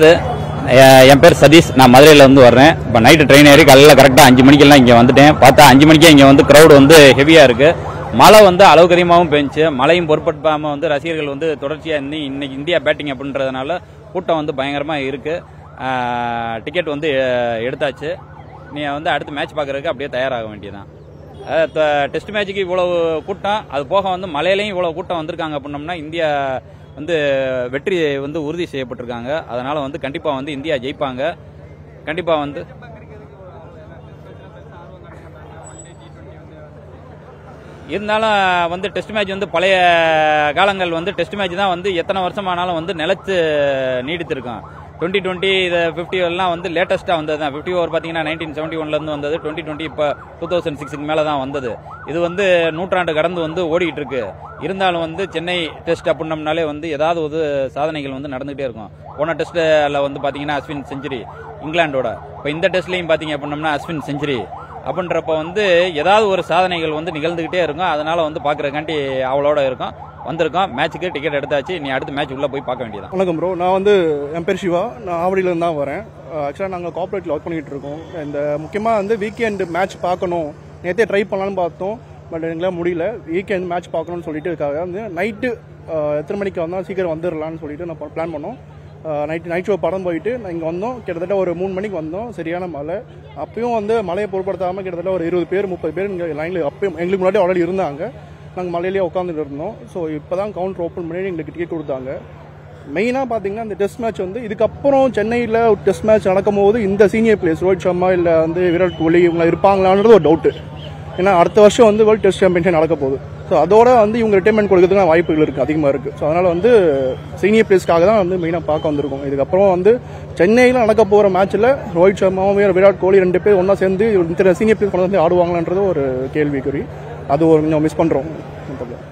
பிரசாத் எ- என் பேர் சதீஷ் நான் மதுரையில இருந்து வர்றேன் இப்போ நைட்டு ட்ரெயின் ஏறி காலையில் கரெக்டாக அஞ்சு மணிக்கெல்லாம் இங்கே வந்துட்டேன் பார்த்தா அஞ்சு மணிக்கே இங்கே வந்து க்ரௌட் வந்து ஹெவியாக இருக்கு மழை வந்து அளவுக்கு அதிகமாகவும் பெஞ்சுச்சு மழையும் பொருட்படுத்தாமல் வந்து ரசிகர்கள் வந்து தொடர்ச்சியாக இன்னி இன்னைக்கு இந்தியா பேட்டிங் அப்படின்றதுனால கூட்டம் வந்து பயங்கரமாக இருக்கு டிக்கெட் வந்து எ- எடுத்தாச்சு நீ வந்து அடுத்து மேட்ச் பார்க்கறதுக்கு அப்படியே தயாராக வேண்டியதான் டெஸ்ட் மேட்சுக்கு இவ்வளவு கூட்டம் அது போக வந்து மலையிலையும் இவ்வளவு கூட்டம் வந்திருக்காங்க அப்படின்னோம்னா இந்தியா வந்து வெற்றி வந்து உறுதி செய்யப்பட்டிருக்காங்க அதனால வந்து கண்டிப்பா வந்து இந்தியா ஜெயிப்பாங்க கண்டிப்பா வந்து இருந்தாலும் வந்து டெஸ்ட் மேட்ச் வந்து பழைய காலங்கள் வந்து டெஸ்ட் மேட்ச் தான் வந்து எத்தனை வருஷமானாலும் வந்து நிலைச்சு நீடித்திருக்கும் டுவெண்ட்டி டுவெண்ட்டி இது ஃபிஃப்டி எல்லாம் வந்து லேட்டஸ்ட்டாக வந்தது தான் ஃபிஃப்டி ஓவர் பார்த்தீங்கன்னா நைன்டீன் செவன்ட்டி ஒன்லேருந்து வந்தது டுவெண்ட்டி டுவெண்ட்டி இப்போ டூ தௌசண்ட் சிக்ஸுக்கு மேலே தான் வந்தது இது வந்து நூற்றாண்டு கடந்து வந்து ஓடிக்கிட்டு இருக்கு இருந்தாலும் வந்து சென்னை டெஸ்ட் அப்படின்னம்னாலே வந்து ஏதாவது ஒரு சாதனைகள் வந்து நடந்துகிட்டே இருக்கும் போன டெஸ்ட்டில் வந்து பார்த்தீங்கன்னா அஸ்வின் செஞ்சுரி இங்கிலாண்டோட இப்போ இந்த டெஸ்ட்லையும் பார்த்தீங்க அப்படின்னம்னா அஸ்வின் செஞ்சுரி அப்படின்றப்ப வந்து ஏதாவது ஒரு சாதனைகள் வந்து நிகழ்ந்துகிட்டே இருக்கும் அதனால வந்து பார்க்கறதுக்காண்டி அவளோட இருக்கும் வந்திருக்கோம் மேட்ச்சுக்கு டிக்கெட் எடுத்தாச்சு நீ அடுத்த மேட்ச் உள்ள போய் பார்க்க வேண்டியதான் வணக்கம் ப்ரோ நான் வந்து என் பேர் சிவா நான் ஆவடியிலேருந்து தான் வரேன் ஆக்சுவலாக நாங்கள் கார்ப்பரேட்டில் ஒர்க் பண்ணிகிட்டு இருக்கோம் இந்த முக்கியமாக வந்து வீக்கெண்டு மேட்ச் பார்க்கணும் நேற்றே ட்ரை பண்ணலான்னு பார்த்தோம் பட் எங்களால் முடியல வீக்கெண்ட் மேட்ச் பார்க்கணும்னு சொல்லிட்டு இருக்காங்க வந்து நைட்டு எத்தனை மணிக்கு வந்தால் சீக்கிரம் வந்துடலான்னு சொல்லிட்டு நான் பிளான் பண்ணோம் நைட்டு நைட் ஷோ படம் போயிட்டு நான் இங்கே வந்தோம் கிட்டத்தட்ட ஒரு மூணு மணிக்கு வந்தோம் சரியான மழை அப்பயும் வந்து மழையை பொருட்படுத்தாமல் கிட்டத்தட்ட ஒரு இருபது பேர் முப்பது பேர் இங்கே லைனில் அப்பயும் எங்களுக்கு முன்னாடி ஆல்ரெடி இருந்தாங்க நாங்கள் மலையிலேயே உட்காந்துட்டு இருந்தோம் ஸோ இப்போ தான் கவுண்டர் ஓப்பன் பண்ணி எங்களுக்கு டிக்கெட் கொடுத்தாங்க மெயினாக பார்த்தீங்கன்னா இந்த டெஸ்ட் மேட்ச் வந்து இதுக்கப்புறம் சென்னையில் டெஸ்ட் மேட்ச் நடக்கும்போது இந்த சீனியர் பிளேயர்ஸ் ரோஹித் சர்மா இல்லை வந்து விராட் கோலி இவங்க இருப்பாங்களான்றது ஒரு டவுட்டு ஏன்னா அடுத்த வருஷம் வந்து வேர்ல்டு டெஸ்ட் சாம்பியன்ஷிப் நடக்க போகுது ஸோ அதோட வந்து இவங்க ரிட்டைர்மெண்ட் கொடுக்கறதுக்கு வாய்ப்புகள் இருக்குது அதிகமாக இருக்குது ஸோ அதனால் வந்து சீனியர் பிளேயர்ஸ்க்காக தான் வந்து மெயினாக பார்க்க வந்திருக்கோம் இதுக்கப்புறம் வந்து சென்னையில் நடக்க போகிற மேட்ச்சில் ரோஹித் சர்மாவும் விராட் கோலி ரெண்டு பேர் ஒன்றா சேர்ந்து இந்த சீனியர் பிளேயர்ஸ் கொண்டு வந்து ஆடுவாங்களான்றது ஒரு கேள்விக்குறி அது ஒரு கொஞ்சம் மிஸ் பண்ணுறோம்